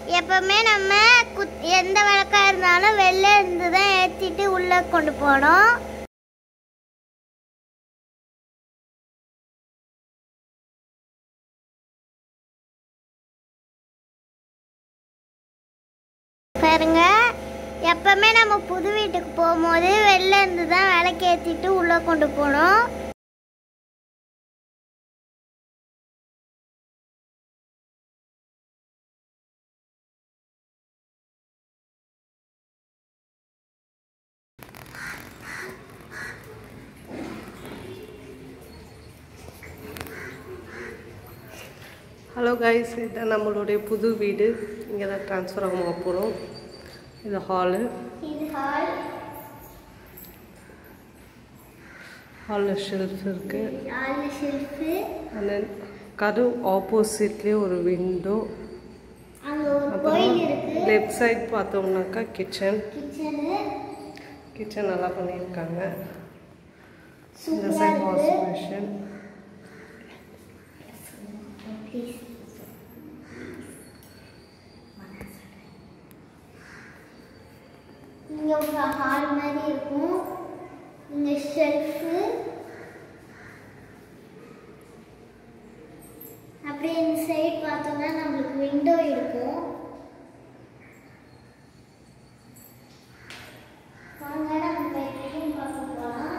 எப்பவுமே நம்ம குத் எந்த விளக்கா இருந்தாலும் வெளில இருந்து தான் ஏற்றிட்டு உள்ளே கொண்டு போகணும் பாருங்க எப்பவுமே நம்ம புது வீட்டுக்கு போகும்போது வெளில இருந்து தான் விளக்கு ஏற்றிட்டு உள்ளே கொண்டு போகணும் ஹலோ கைஸ் இதுதான் நம்மளுடைய புது வீடு இங்கே தான் ட்ரான்ஸ்ஃபர் ஆக போகிறோம் இது ஹாலு இது ஹால் ஹாலில் ஷெல்ஃப் இருக்குது ஹால் ஷெல்ஃபு அண்ட் தென் கதவு ஆப்போசிட்லேயே ஒரு விண்டோ அங்கே ஒரு கோயில் இருக்கு லெஃப்ட் சைட் பார்த்தோம்னாக்கா கிச்சன் கிச்சனு கிச்சன் நல்லா பண்ணியிருக்காங்க இந்த சூப்பராக சைட் வாஷ் இருக்கு மிஷின் ப்ளீஸ் இங்கே ஒரு ஹால் மாதிரி இருக்கும் இங்கே ஷெல்ஃபு அப்படியே இந்த சைடு பார்த்தோம்னா நம்மளுக்கு விண்டோ இருக்கும் வாங்க நம்ம பெட்ரூம் பார்க்க போகலாம்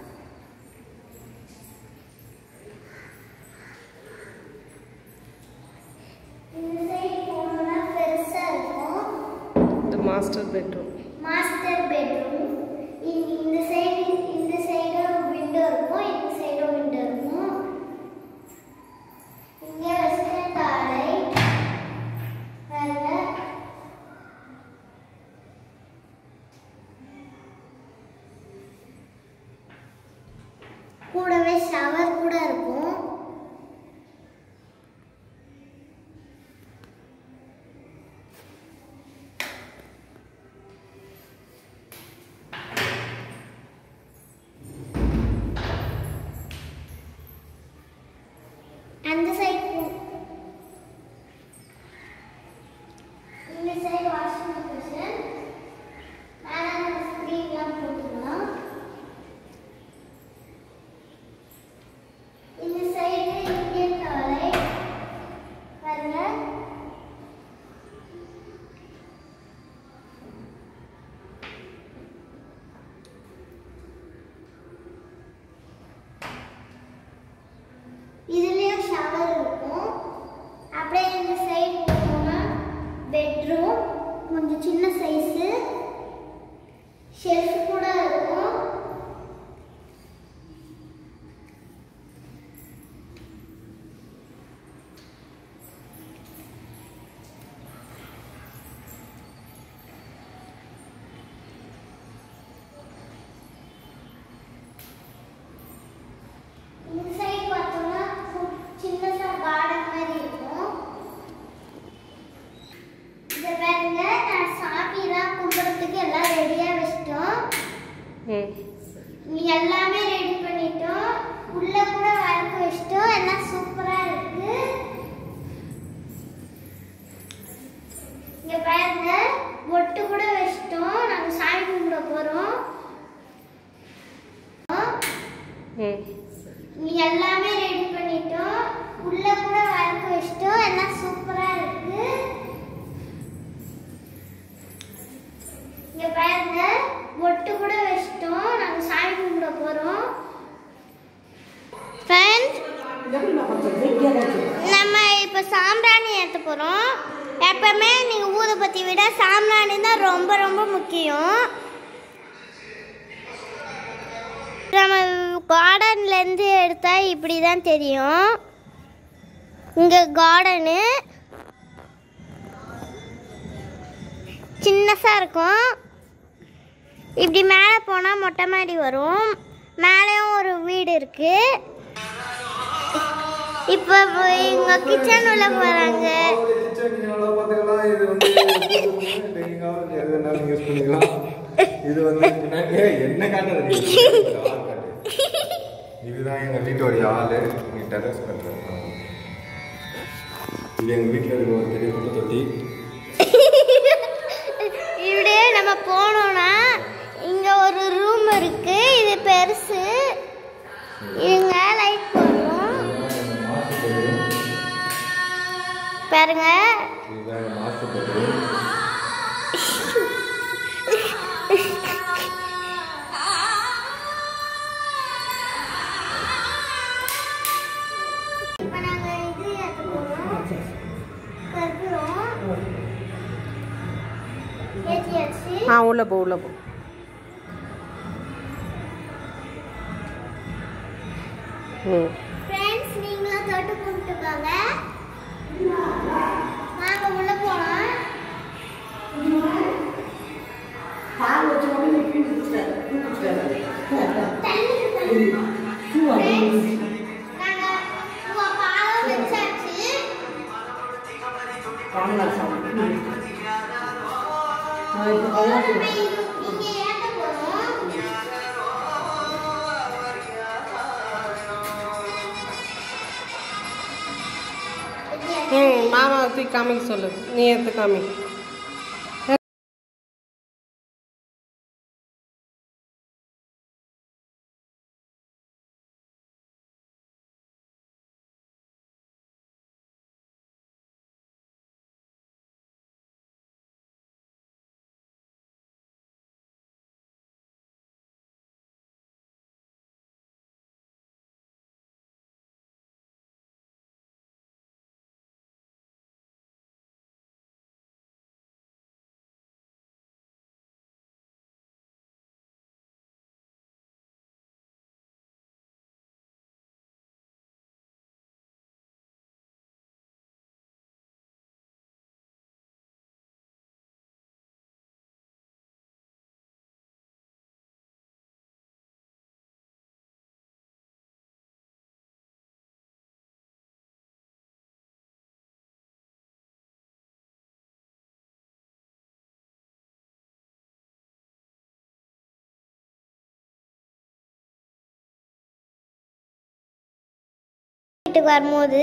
இந்த சைடு போனோம்னா பெருசா இருக்கும் இந்த மாஸ்டர் பெட்ரூம் மாஸ்டர் பெட்ரூம் இந்த சைடு இந்த சைடு விண்டோ இருக்கும் இந்த சைடு விண்டோ இருக்கும் இங்க வெஸ்டர்ன் டாய்லெட் வேற கூடவே ஷவர் கூட இருக்கும் அந்த சைடு இந்த சைடு வாஷிங் மிஷின் மேலே நம்ம ஸ்க்ரீன்லாம் போட்டுக்கலாம் இந்த சைடு இந்தியன் டாய்லெட் பாருங்க இதுலயும் ஷவர் இருக்கும் அப்படியே இந்த சைடு போனோம்னா பெட்ரூம் கொஞ்சம் சின்ன சைஸு ஷெல்ஃப் கூட இருக்கும் இந்த சைடு பார்த்தோம்னா கு- சின்னசா கார்டன் மாதிரி இருக்கும் இதை பாருங்க நான் சாமிலாம் கும்பிட்றதுக்கு எல்லாம் ரெடியாக வச்சிட்டோம் ம் நீ எல்லாமே ரெடி பண்ணிட்டோம் உள்ள கூட விளக்கு வச்சிட்டோம் எல்லாம் சூப்பரா இருக்கு இங்க பாருங்க ஒட்டு கூட வச்சிட்டோம் நாங்க சாமி கும்பிட போறோம் ம் நீ எல்லாமே ரெடி பண்ணிட்டோம் உள்ள கூட விளக்கு வச்சிட்டோம் எல்லாம் சூப்பரா இருக்கு இங்க பாருங்க ஒட்டு கூட வச்சிட்டோம் நாங்க சாமி கும்பிட போறோம் ஃப்ரெண்ட்ஸ் நம்ம இப்போ சாம்பிராணி ஏற்ற போகிறோம் எப்பவுமே நீங்கள் ஊதுபத்தி விட சாம்பிராணி தான் ரொம்ப ரொம்ப முக்கியம் நம்ம கார்டன்லேருந்து எடுத்தால் இப்படி தான் தெரியும் இங்கே கார்டனு சின்னசாக இருக்கும் இப்படி மேலே போனால் மொட்டை மாடி வரும் மேலேயும் ஒரு வீடு இருக்கு இப்போ இவங்க கிச்சன் உள்ள போகிறாங்க கிச்சன் நீங்க நல்லா பாத்துக்கலாம் இது வந்து டைனிங் ஹால் எது வேணாலும் யூஸ் பண்ணிக்கலாம் இது வந்து முன்னாடி ஏய், என்ன காட்டுறது நீ? இந்த hall காட்டு. இதுதான் எங்க வீட்டோடைய ஹாலு இங்க டெரஸ் பண்றோம் இது எங்க வீட்டில் இருக்க ஒரு பெரிய குப்பை தொட்டி இதுதான் மாஸ்டர் பெட்ரூம் இப்போ நாங்கள் இது ஏற்ற போகிறோம் கற்பூரம் ஏற்றியாச்சு ஆ உள்ள போ உள்ள போ ம் ஃப்ரெண்ட்ஸ் நீங்களும் தொட்டு கும்பிட்டுக்கோங்க வாங்க உள்ள போலாம் தண்ணி Friends, நாங்க உங்க பாலம் வச்சாச்சு நம்ம இது இங்க ஏத்த போறோம் ம் மாமா தூக்கி காமிக்க சொல்லு நீ எடுத்து காமி வீட்டுக்கு வரும்போது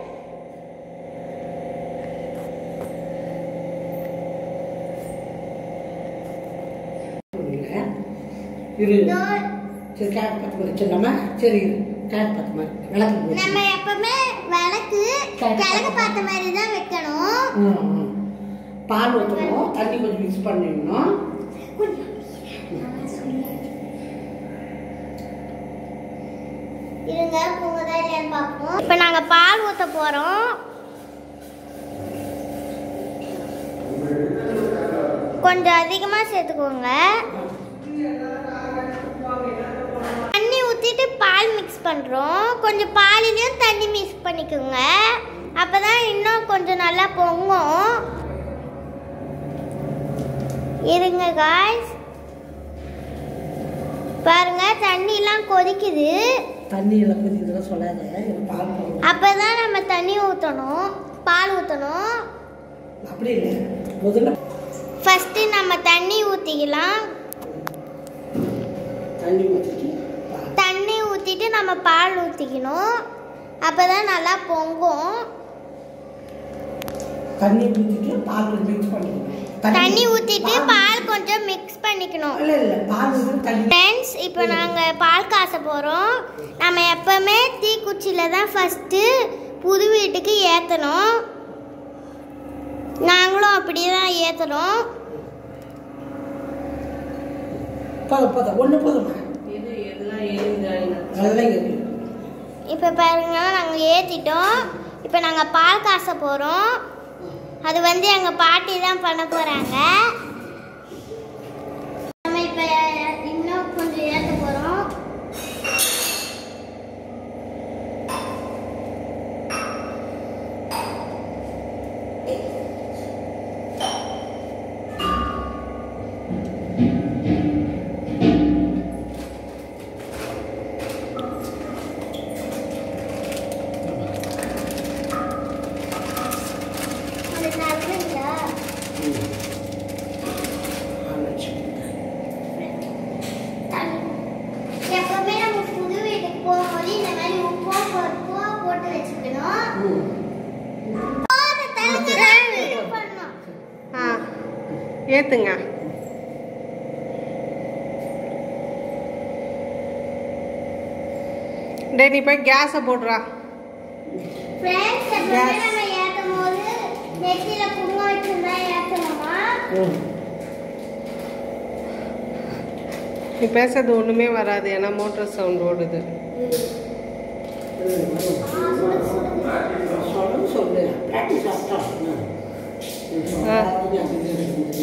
இரு இதோ சரி கேட் பத்து மாதிரி சொல்லாமா சரி இரு கேட் பத்து மாதிரி விளக்கு போச்சு. நம்ம எப்பவுமே விளக்கு கிழக்கு பார்த்த மாதிரி தான் வைக்கணும் ம், ம். பால் ஊற்றணும் தண்ணி கொஞ்சம் மிக்ஸ் பண்ணிடணும் இருங்க பூங்கதா இல்லையான்னு பார்ப்போம் இப்போ நாங்கள் பால் ஊற்ற போகிறோம் கொஞ்சம் அதிகமாக சேர்த்துக்கோங்க தண்ணி ஊற்றிட்டு பால் மிக்ஸ் பண்ணுறோம் கொஞ்சம் பாலிலையும் தண்ணி மிக்ஸ் பண்ணிக்கோங்க அப்போ தான் இன்னும் கொஞ்சம் நல்லா பொங்கும் இருங்க காய்ஸ் பாருங்க தண்ணிலாம் கொதிக்குது தண்ணியில் கொதிக்கிறதுலாம் சொல்லாத இது பால் போடணும் அப்பதான் நம்ம தண்ணி ஊற்றணும் பால் ஊற்றணும் அப்படி இல்லை முதல்ல ஃபஸ்ட்டு நம்ம தண்ணி ஊற்றிக்கலாம் தண்ணி ஊற்றிட்டு பால் தண்ணி ஊற்றிட்டு நம்ம பால் ஊற்றிக்கணும் அப்போ தான் நல்லா பொங்கும் தண்ணி ஊற்றிட்டு பால் மிக்ஸ் பண்ணிக்கணும் தண்ணி ஊற்றிட்டு பால் கொஞ்சம் மிக்ஸ் பண்ணிக்கணும் இல்லை இல்லை பால் ஊற்றி தண்ணி ஃப்ரெண்ட்ஸ் இப்போ நாங்கள் பால் காச போகிறோம் நம்ம எப்போவுமே தீக்குச்சியில் தான் ஃபஸ்ட்டு புது வீட்டுக்கு ஏற்றணும் நாங்களும் அப்படியே தான் ஏற்றுறோம் போதும் போதும் ஒன்று போதுமா இது எல்லாம் ஏறிதாயினா அதெல்லாம் இருக்கு இப்போ பாருங்க நாங்கள் ஏற்றிட்டோம் இப்போ நாங்கள் பால் காச போகிறோம் அது வந்து எங்கள் பாட்டி தான் பண்ண போகிறாங்க நம்ம இப்போ இன்னும் கொஞ்சம் ஏற்ற போகிறோம் அது நல்லதுங்களா எப்பவுமே நம்ம புது வீட்டுக்கு போகும்போது இந்த மாதிரி உப்போ பருப்போ போட்டு வச்சுக்கணும் போத தலைக்கு தான் இது பண்ணணும். ஆ ஏற்றுங்க டேய் நீ போய் கேஸை போடுறா Friends, எப்பவுமே நம்ம ஏத்தும் போது நெத்தியில குங்குமம் வச்சிருந்தா ஏற்றணுமா ம் நீ பேசுறது ஒன்றுமே வராது ஏன்னா மோட்டார் சவுண்ட் ஓடுது ம் வரும் சொல்லு சொல்லு ப்ராக்டிஸ் ஆகட்டும் ம். ம், சொல்லாதது அப்படியே இருக்குது.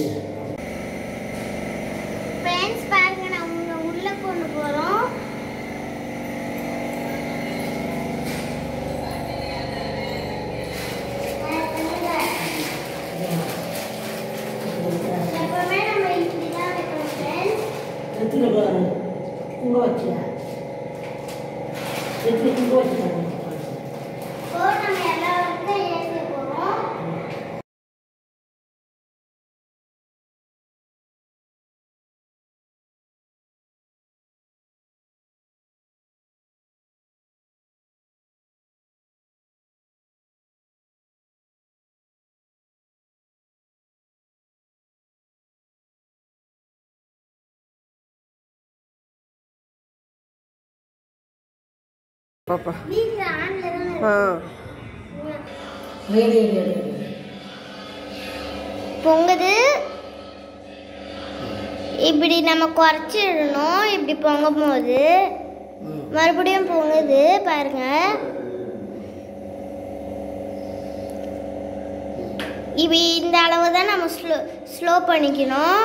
ஃப்ரெண்ட்ஸ் பாருங்க நான் உங்க உள்ள கொண்டு போறோம் எப்பவுமே நம்ம இப்படிதான் வைக்கணும் ஃப்ரெண்ட்ஸ் எத்தனை பேர் குங்க வச்சியா எத்தனை குங்க வச்சியா இப்போ நம்ம எல்லாருக்கும் ஏற்ற போறோம் பாப்பா வீட்டுல ஆண்ல தான் ஆ ரேடி ரேடி பொங்குது இப்படி நம்ம குறைச்சிடணும் இப்படி பொங்கும் போது ம் மறுபடியும் பொங்குது பாருங்க இப்படி இந்த அளவு தான் நம்ம ஸ்லோ ஸ்லோ பண்ணிக்கணும்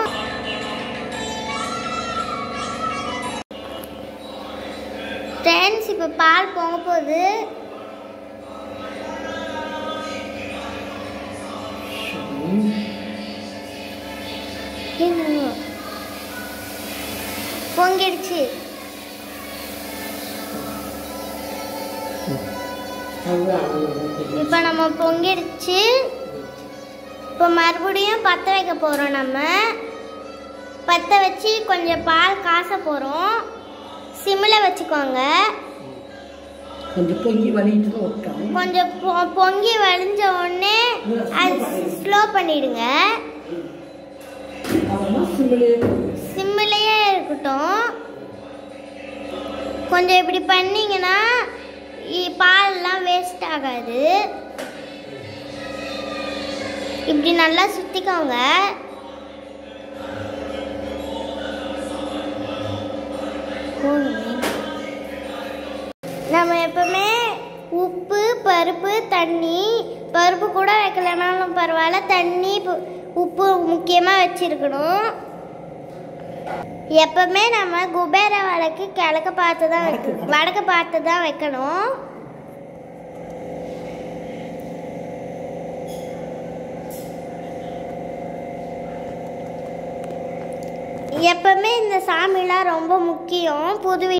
ஃப்ரெண்ட்ஸ் இப்போ பால் பொங்க போகுது ம் என்னங்க? பொங்கிடுச்சு அதுதான் இப்போ நம்ம பொங்கிடுச்சு இப்போ மறுபடியும் பற்ற வைக்க போகிறோம் நம்ம பற்ற வச்சு கொஞ்சம் பால் காச போகிறோம் சிம்மில் வச்சுக்கோங்க கொஞ்சம் பொங்கி வலிட்டு தான் விட்டோம் கொஞ்சம் பொ- பொங்கி வழிஞ்ச உடனே அது ஸ்லோ பண்ணிடுங்க அதெல்லாம் சிம்மிலே சிம்மிலேயே இருக்கட்டும் கொஞ்சம் இப்படி பண்ணீங்கன்னா இ- பால்லாம் வேஸ்ட் ஆகாது இப்படி நல்லா சுற்றிக்கோங்க நம்ம எப்பவுமே உப்பு பருப்பு தண்ணி பருப்பு கூட வைக்கலனாலும் பரவாயில்ல தண்ணி பு- உப்பு முக்கியமாக வச்சிருக்கணும் எப்பவுமே நம்ம குபேர வடக்கு கிழக்க பார்த்து தான் வைக்கணும் வடக்கு பார்த்து தான் வைக்கணும் எப்பவுமே இந்த சாமிலாம் ரொம்ப முக்கியம் புது